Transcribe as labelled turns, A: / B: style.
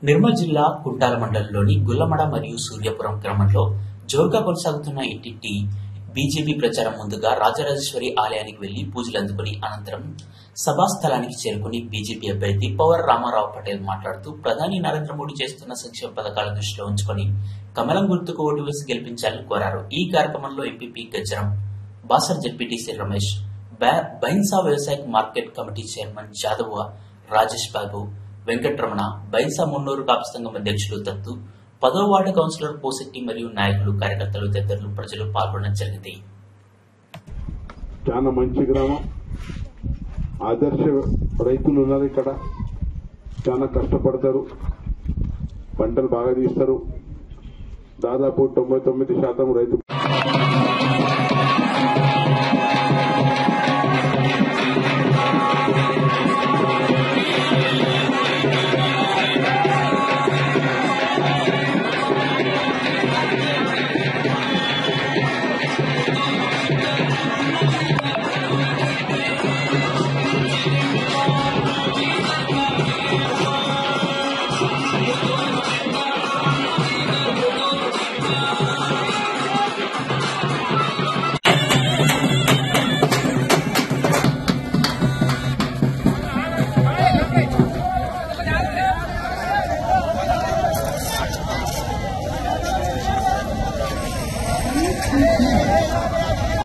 A: నిర్మల్ జిల్లా కుంటాల మండలంలోని గుల్లమడ మరియు సూర్యాపురం గ్రామంలో జోరుగా కొనసాగుతున్న ఇంటింటి బీజేపీ ప్రచారం ముందుగా రాజరాజేశ్వరి ఆలయానికి వెళ్లి పూజలు అందుకుని అనంతరం సభాస్థలానికి చేరుకుని బీజేపీ అభ్యర్థి పవర్ రామారావు పటేల్ మాట్లాడుతూ ప్రధాని నరేంద్ర మోడీ చేస్తున్న సంక్షేమ పథకాల దృష్టిలో ఉంచుకొని కమలం గుర్తుకు ఓటు వేసి గెలిపించాలని కోరారు ఈ కార్యక్రమంలో ఎంపీపీ గజ్జరం బాసర్ జెడ్పీటీసీ రమేష్ బై- బైన్సా వ్యవసాయ market committee chairman Jadhav Rajesh Babu Venkataramana Bhainsa Munnuru Kapu సంఘం అధ్యక్షులు దత్తు పదో వార్డు కౌన్సిలర్ పోసెట్టి మరియు నాయకులు కార్యకర్తలు తదితరులు ప్రజలు పాల్గొనడం జరిగింది
B: చాలా మంచి గ్రామం ఆదర్శ రైతులు ఉన్నారు ఇక్కడ చాలా కష్టపడతారు పంటలు బాగా తీస్తారు దాదాపు తొంభై తొమ్మిది శాతం రైతు